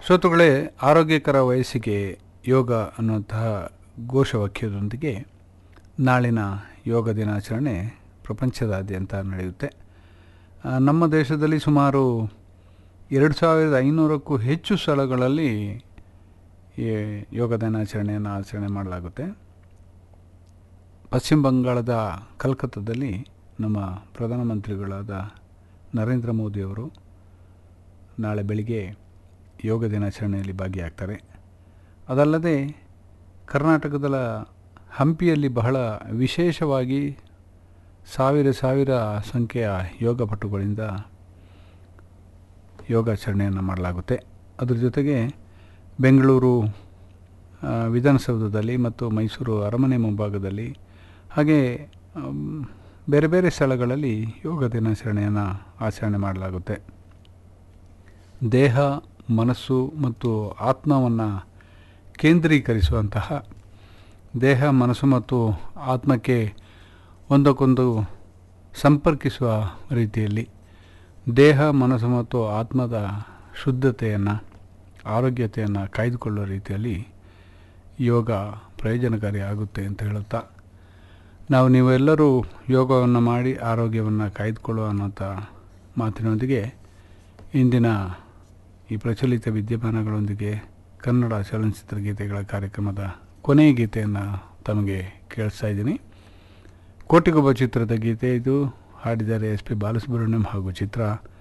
ಶ್ರೋತೃಗಳೇ ಆರೋಗ್ಯಕರ ವಯಸ್ಸಿಗೆ ಯೋಗ ಅನ್ನುವಂತಹ ಘೋಷವಾಕ್ಯದೊಂದಿಗೆ ನಾಳಿನ ಯೋಗ ದಿನಾಚರಣೆ ಪ್ರಪಂಚದಾದ್ಯಂತ ನಡೆಯುತ್ತೆ ಆ, ನಮ್ಮ ದೇಶದಲ್ಲಿ ಸುಮಾರು ಎರಡು ಸಾವಿರದ ಐನೂರಕ್ಕೂ ಹೆಚ್ಚು ಸ್ಥಳಗಳಲ್ಲಿ ಈ ಯೋಗ ದಿನಾಚರಣೆಯನ್ನು ಆಚರಣೆ ಮಾಡಲಾಗುತ್ತೆ ಪಶ್ಚಿಮ ಬಂಗಾಳದ ಕಲ್ಕತ್ತಾದಲ್ಲಿ ನಮ್ಮ ಪ್ರಧಾನಮಂತ್ರಿಗಳಾದ ನರೇಂದ್ರ ಮೋದಿಯವರು ನಾಳೆ ಬೆಳಿಗ್ಗೆ ಯೋಗ ದಿನಾಚರಣೆಯಲ್ಲಿ ಭಾಗಿಯಾಗ್ತಾರೆ ಅದಲ್ಲದೆ ಕರ್ನಾಟಕದ ಹಂಪಿಯಲ್ಲಿ ಬಹಳ ವಿಶೇಷವಾಗಿ ಸಾವಿರ ಸಾವಿರ ಸಂಖ್ಯೆಯ ಯೋಗ ಪಟುಗಳಿಂದ ಯೋಗಾಚರಣೆಯನ್ನು ಮಾಡಲಾಗುತ್ತೆ ಅದ್ರ ಜೊತೆಗೆ ಬೆಂಗಳೂರು ಆ, ವಿಧಾನಸೌಧದಲ್ಲಿ ಮತ್ತು ಮೈಸೂರು ಅರಮನೆ ಮುಂಭಾಗದಲ್ಲಿ ಹಾಗೆ ಆಮ್, ಬೇರೆ ಬೇರೆ ಸ್ಥಳಗಳಲ್ಲಿ ಯೋಗ ದಿನಾಚರಣೆಯನ್ನು ಆಚರಣೆ ಮಾಡಲಾಗುತ್ತೆ ದೇಹ ಮನಸ್ಸು ಮತ್ತು ಆತ್ಮವನ್ನು ಕೇಂದ್ರೀಕರಿಸುವಂತಹ ದೇಹ ಮನಸ್ಸು ಮತ್ತು ಆತ್ಮಕ್ಕೆ ಒಂದಕ್ಕೊಂದು ಸಂಪರ್ಕಿಸುವ ರೀತಿಯಲ್ಲಿ ದೇಹ ಮನಸ್ಸು ಮತ್ತು ಆತ್ಮದ ಶುದ್ಧತೆಯನ್ನು ಆರೋಗ್ಯತೆಯನ್ನು ಕಾಯ್ದುಕೊಳ್ಳುವ ರೀತಿಯಲ್ಲಿ ಯೋಗ ಪ್ರಯೋಜನಕಾರಿ ಆಗುತ್ತೆ ಅಂತ ಹೇಳುತ್ತಾ ನಾವು ನೀವೆಲ್ಲರೂ ಯೋಗವನ್ನು ಮಾಡಿ ಆರೋಗ್ಯವನ್ನು ಕಾಯ್ದುಕೊಳ್ಳುವ ಅನ್ನೋಂಥ ಮಾತಿನೊಂದಿಗೆ ಇಂದಿನ ಈ ಪ್ರಚಲಿತ ವಿದ್ಯಮಾನಗಳೊಂದಿಗೆ ಕನ್ನಡ ಚಲನಚಿತ್ರ ಗೀತೆಗಳ ಕಾರ್ಯಕ್ರಮದ ಕೊನೆಯ ಗೀತೆಯನ್ನು ತಮಗೆ ಕೇಳಿಸ್ತಾ ಇದ್ದೀನಿ ಕೋಟಿಗೊಬ್ಬ ಚಿತ್ರದ ಗೀತೆ ಇದು ಹಾಡಿದ್ದಾರೆ ಎಸ್ ಪಿ ಬಾಲಸುಬ್ರಹ್ಮಣ್ಯಂ ಹಾಗೂ ಚಿತ್ರ